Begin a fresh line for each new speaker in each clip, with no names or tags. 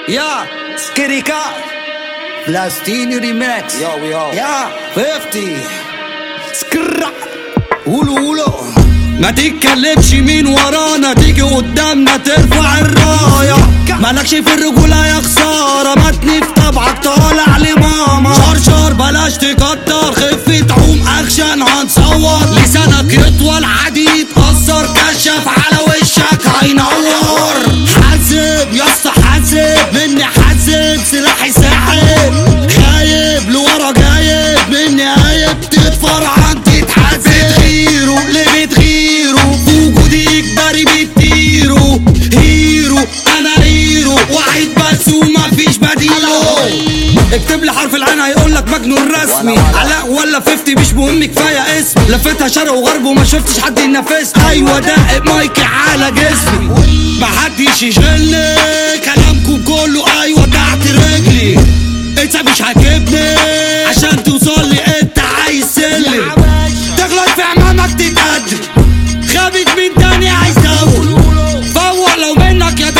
يا سكريكا فلسطيني ريماكس
Yo, we all.
يا 50 سكرا قولوا قولوا
ما تتكلمش مين ورانا تيجي قدامنا ترفع الراية مالكش في الرجولة يا خسارة متني في طبعك طالع لماما شرشر بلاش تكتر خفة عوم اكشن هنصور لسانك يطول عديد أثر كشف على وشك هينور حاسب يا اسطى حاسب مني حاسب سلاحي ساحب خايب لورا جايب مني هايب تتفرعن تتحاسب بتغيروا ليه بتغيروا وجودي اجباري بتطيروا هيرو انا هيرو واحد بس ومفيش بديله اكتب لي حرف العين هيقول لك مجنون رسمي علاء ولا 50 مش مهم كفايه اسم لفتها شرق وغرب وما شفتش حد ينافسني ايوه دق مايكي على جسمي محدش يشغلني كلامكم كله ايوه تحت رجلي انت مش هتجيبني عشان توصل لي انت عايز سلم تغلط في عمامك تتقدم خابت من تاني عايز تقول فوق لو منك يا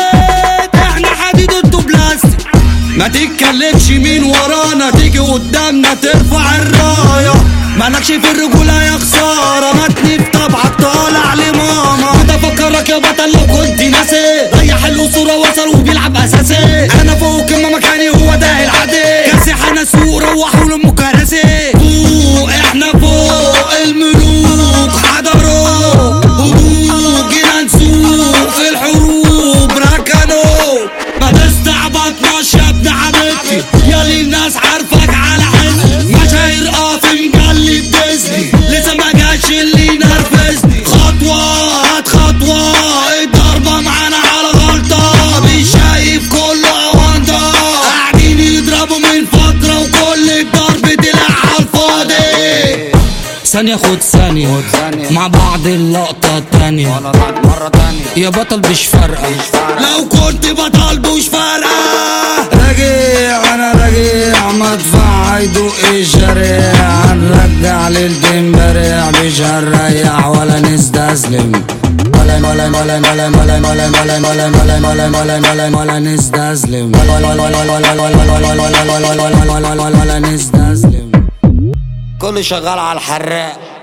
دبت احنا حديد انتوا بلاستيك ما تتكلمش مين ورانا تيجي قدامنا ترفع الراية مالكش في الرجولة يا خسارة متني في طبعك طالع لماما كنت افكرك يا بطل لو كنت ناسي ريح الاسطورة وصل وبيلعب اساسي انا فوق كما مكاني هو ده العادي كاسح انا سوق روحوا لام كراسي فوق احنا فوق الملوك حضروا هدوء جينا نسوق في الحروب ركنوا ما تستعبطناش يا ابن حبيبتي يا لي الناس عارفك على حزب مشاهير قافي مجلد ديزني لسه ما جاش اللي ينرفزني خطوة هات خطوة الضربة معانا على غلطة مش شايف كله أوندا قاعدين يضربوا من فترة وكل الضرب طلع على الفاضي ثانية خد ثانية
خد ثانية.
مع بعض اللقطة التانية
ولا بعد مرة تانية
يا بطل مش فارقة
فارقة.
لو كنت بطل مش فارقة راجع انا راجع مدفع هيدوق الشارع هنرجع للدمبرع مش هنريح ولا نستسلم ولا ولا ولا ولا ولا ولا ولا ولا ولا ولا ولا ولا ولا نستسلم ولا ولا ولا ولا ولا ولا ولا ولا ولا ولا ولا ولا ولا ولا نستسلم
كله شغال على الحراق